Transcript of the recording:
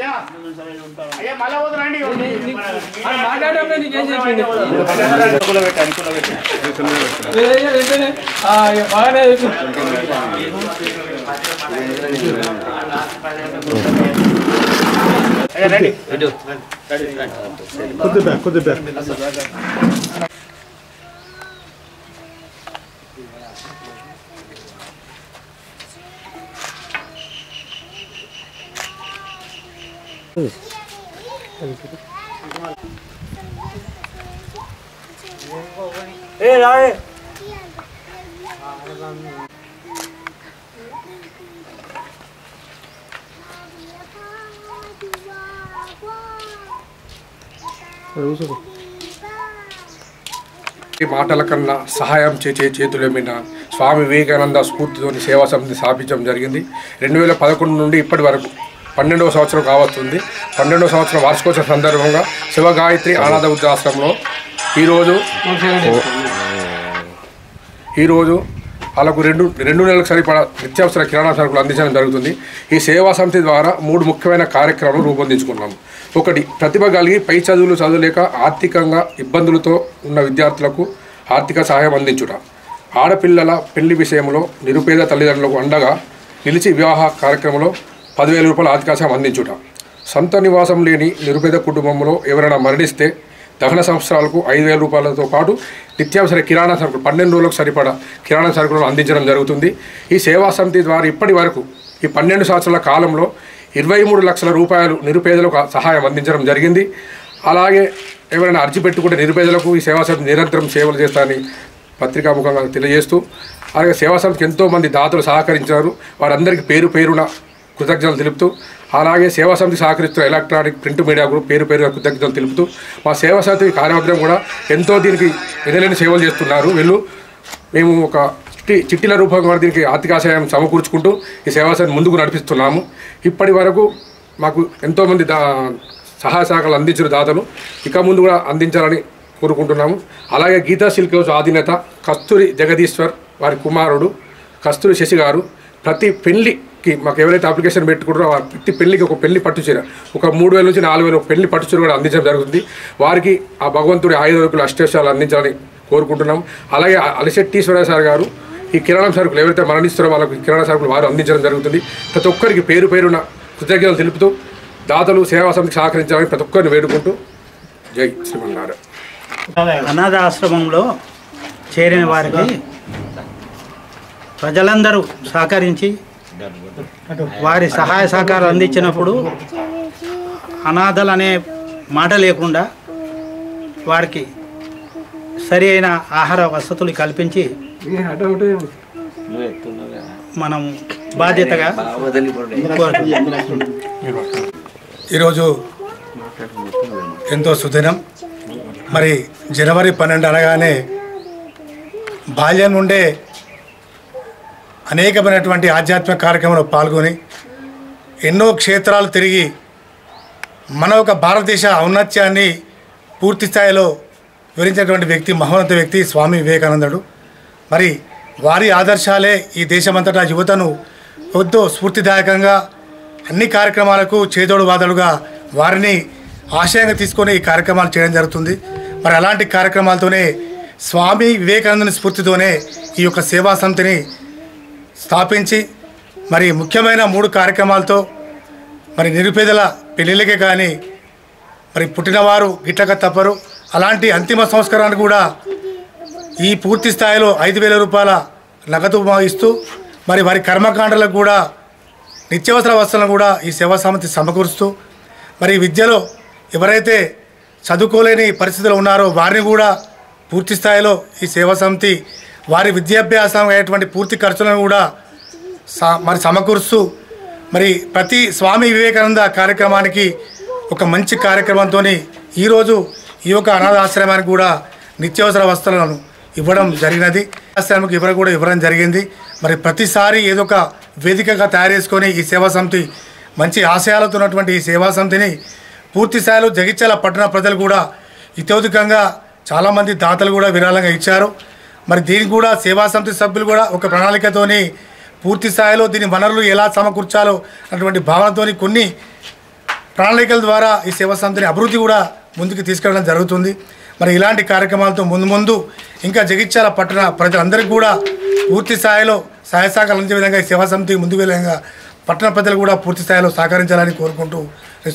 అయ్యా అయ్యా మళ్ళా పోతురండి మాట్లాడడం నీకేం చెప్పింది బాగానే అయ్యా రండి కొద్దిగా కొద్దిగా ఈ మాటల కన్నా సహాయం చేసే చేతుల మీద స్వామి వివేకానంద స్ఫూర్తితోని సేవా సమితి స్థాపించడం జరిగింది రెండు వేల పదకొండు నుండి ఇప్పటి వరకు పన్నెండవ సంవత్సరం కావస్తుంది పన్నెండవ సంవత్సరం వార్షికోత్సవ సందర్భంగా శివగాయత్రి అనాథ వృద్ధాశ్రమంలో ఈరోజు ఈరోజు వాళ్ళకు రెండు రెండు నెలలకు సరిపడా నిత్యావసర కిరాణా సరుకులు అందించడం జరుగుతుంది ఈ సేవా సమితి ద్వారా మూడు ముఖ్యమైన కార్యక్రమాలు రూపొందించుకున్నాము ఒకటి ప్రతిభ కలిగి పై చదువులు చదవలేక ఆర్థికంగా ఇబ్బందులతో ఉన్న విద్యార్థులకు ఆర్థిక సహాయం అందించుట ఆడపిల్లల పెళ్లి విషయంలో నిరుపేద తల్లిదండ్రులకు అండగా నిలిచి వివాహ కార్యక్రమంలో పదివేల రూపాయల ఆర్థిక సహాయం అందించుట సొంత నివాసం లేని నిరుపేద కుటుంబంలో ఎవరైనా మరణిస్తే దహన సంవత్సరాలకు ఐదు వేల రూపాయలతో పాటు నిత్యావసర కిరాణా సరుకులు పన్నెండు రోజులకు సరిపడా కిరాణా సరుకులను అందించడం జరుగుతుంది ఈ సేవా సమితి ద్వారా ఇప్పటి వరకు ఈ పన్నెండు సంవత్సరాల కాలంలో ఇరవై మూడు లక్షల రూపాయలు నిరుపేదలకు సహాయం అందించడం జరిగింది అలాగే ఎవరైనా అర్జీ పెట్టుకుంటే నిరుపేదలకు ఈ సేవా సమితి నిరంతరం సేవలు చేస్తారని పత్రికాముఖంగా తెలియజేస్తూ అలాగే సేవా సమితికి ఎంతోమంది దాతలు సహకరించారు వారందరికీ పేరు పేరున కృతజ్ఞతలు తెలుపుతూ అలాగే సేవా సమితి సహకరిస్తున్న ఎలక్ట్రానిక్ ప్రింట్ మీడియా గ్రూప్ పేరు పేరుగా కృతజ్ఞతలు తెలుపుతూ మా సేవా సమితి కార్యవర్గం కూడా ఎంతో దీనికి ఎనలేని సేవలు చేస్తున్నారు వీళ్ళు మేము ఒక చిట్టి చిట్టిల రూపంగా కూడా దీనికి ఆర్థిక సహాయం సమకూర్చుకుంటూ ఈ సేవా సమితి ముందుకు నడిపిస్తున్నాము ఇప్పటి వరకు మాకు ఎంతోమంది దా సహాయ సహకారాలు అందించిన దాతలు ఇక ముందు కూడా అందించాలని కోరుకుంటున్నాము అలాగే గీతా సిల్క్ హౌస్ అధినేత కస్తూరి జగదీశ్వర్ వారి కుమారుడు కస్తూరి శశి గారు ప్రతి పెళ్లికి మాకు ఎవరైతే అప్లికేషన్ పెట్టుకుంటారో ఆ ప్రతి పెళ్లికి ఒక పెళ్లి పట్టు చీర ఒక మూడు వేల నుంచి నాలుగు వేల పెళ్లి పట్టు చీర కూడా అందించడం జరుగుతుంది వారికి ఆ భగవంతుడి ఆయుధకులు అష్టేశాలు అందించాలని కోరుకుంటున్నాం అలాగే అలిశెట్టీశ్వర సార్ గారు ఈ కిరాణా సరుకులు ఎవరైతే మరణిస్తారో వాళ్ళకి కిరాణా సరుకులు వారు అందించడం జరుగుతుంది ప్రతి ఒక్కరికి పేరు పేరున కృతజ్ఞతలు తెలుపుతూ దాతలు సేవా సమితికి సహకరించాలని ప్రతి ఒక్కరిని వేడుకుంటూ జై శ్రీమన్నారాయణ అనాథ ఆశ్రమంలో చేరిన వారికి ప్రజలందరూ సహకరించి వారి సహాయ సహకారాలు అందించినప్పుడు అనాథలు అనే మాట లేకుండా వారికి సరి అయిన ఆహార వసతులు కల్పించి మనం బాధ్యతగా కోరుతున్నాం. ఈరోజు ఎంతో సుదినం మరి జనవరి పన్నెండు అనగానే బాల్యం నుండే అనేకమైనటువంటి ఆధ్యాత్మిక కార్యక్రమంలో పాల్గొని ఎన్నో క్షేత్రాలు తిరిగి మన ఒక భారతదేశ ఔన్నత్యాన్ని పూర్తి స్థాయిలో వివరించినటువంటి వ్యక్తి మహోన్నత వ్యక్తి స్వామి వివేకానందుడు మరి వారి ఆదర్శాలే ఈ దేశమంతటా యువతను ఎంతో స్ఫూర్తిదాయకంగా అన్ని కార్యక్రమాలకు చేదోడు వాదడుగా వారిని ఆశయంగా తీసుకొని ఈ కార్యక్రమాలు చేయడం జరుగుతుంది మరి అలాంటి కార్యక్రమాలతోనే స్వామి వివేకానందుని స్ఫూర్తితోనే ఈ యొక్క సేవా సమితిని స్థాపించి మరి ముఖ్యమైన మూడు కార్యక్రమాలతో మరి నిరుపేదల పెళ్ళిళ్ళకే కానీ మరి పుట్టినవారు గిట్లక తప్పరు అలాంటి అంతిమ సంస్కారాన్ని కూడా ఈ పూర్తి స్థాయిలో ఐదు వేల రూపాయల నగదు ఇస్తూ మరి వారి కర్మకాండలకు కూడా నిత్యావసర వస్తువులను కూడా ఈ సేవా సమితి సమకూరుస్తూ మరి విద్యలో ఎవరైతే చదువుకోలేని పరిస్థితులు ఉన్నారో వారిని కూడా పూర్తి స్థాయిలో ఈ సేవా సమితి వారి విద్యాభ్యాసం అయ్యేటువంటి పూర్తి ఖర్చులను కూడా సా- మరి సమకూరుస్తూ మరి ప్రతి స్వామి వివేకానంద కార్యక్రమానికి ఒక మంచి కార్యక్రమంతో ఈరోజు ఈ యొక్క అనాథ ఆశ్రమానికి కూడా నిత్యావసర వస్తువులను ఇవ్వడం జరిగినది ఆశ్రమానికి ఇవ్వడం కూడా ఇవ్వడం జరిగింది మరి ప్రతిసారి ఏదో ఒక వేదికగా తయారు చేసుకొని ఈ సేవా సమితి మంచి ఆశయాలతో ఉన్నటువంటి ఈ సేవా సమితిని పూర్తి స్థాయిలో జగిత్యాల పట్టణ ప్రజలు కూడా ఇతోధికంగా చాలామంది దాతలు కూడా విరాళంగా ఇచ్చారు మరి దీనికి కూడా సేవా సమితి సభ్యులు కూడా ఒక ప్రణాళికతోని పూర్తి స్థాయిలో దీని వనరులు ఎలా సమకూర్చాలో అటువంటి భావనతోని కొన్ని ప్రణాళికల ద్వారా ఈ సేవా సమితిని అభివృద్ధి కూడా ముందుకు తీసుకెళ్ళడం జరుగుతుంది మరి ఇలాంటి కార్యక్రమాలతో ముందు ముందు ఇంకా జగిత్యాల పట్టణ ప్రజలందరికీ కూడా పూర్తి స్థాయిలో సహాయ సహకారాలు అందించే విధంగా ఈ సేవా సమితి ముందుకు వెళ్ళే విధంగా పట్టణ ప్రజలు కూడా పూర్తి స్థాయిలో సహకరించాలని కోరుకుంటూ